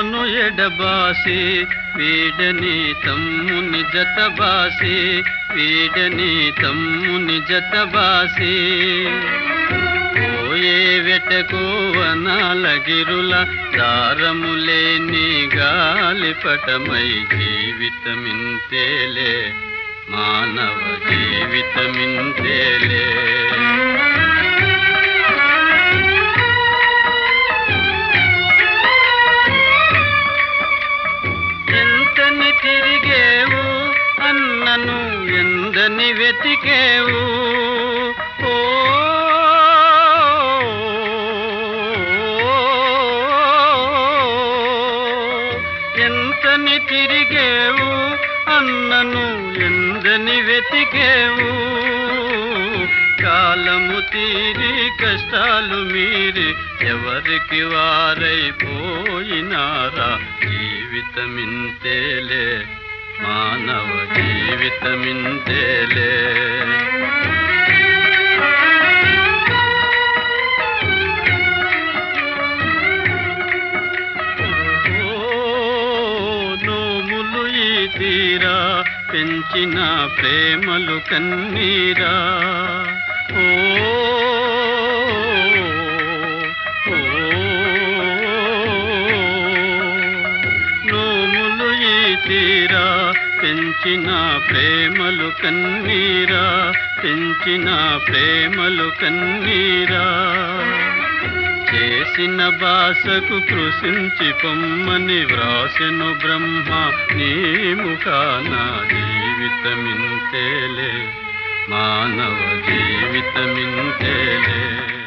అమ్మను ఎడబాసి వీడని తమ్ముని జతబాసి వీడని తమ్ముని జతబాసి పోయే వెటకు వనాల గిరుల దారములేని గాలిపటమై జీవితమింతేలే మానవ జీవితమింతేలే ఎంతని తిరిగేవు అన్నను ఎందని వెతికేవు ఓ ఎంతని తిరిగేవు అన్నను ఎందని వెతికేవు కాలము తీరి కష్టాలు మీరి ఎవరికి వారైపోయినారా జీవితమింతేలే మానవ జీవితమింతేలే ఓ నోములు ఈ తీరా పెంచిన ప్రేమలు కన్నీరా ఓ ఓ, నోములు ఈ తీరా పెంచిన ప్రేమలు కన్నీరా పెంచిన ప్రేమలు కన్నీరా చేసిన భాషకు కృషించి పొమ్మని వ్రాసెను బ్రహ్మ నీ ముఖాన జీవితమింతేలే మానవ జీవితమింతేలే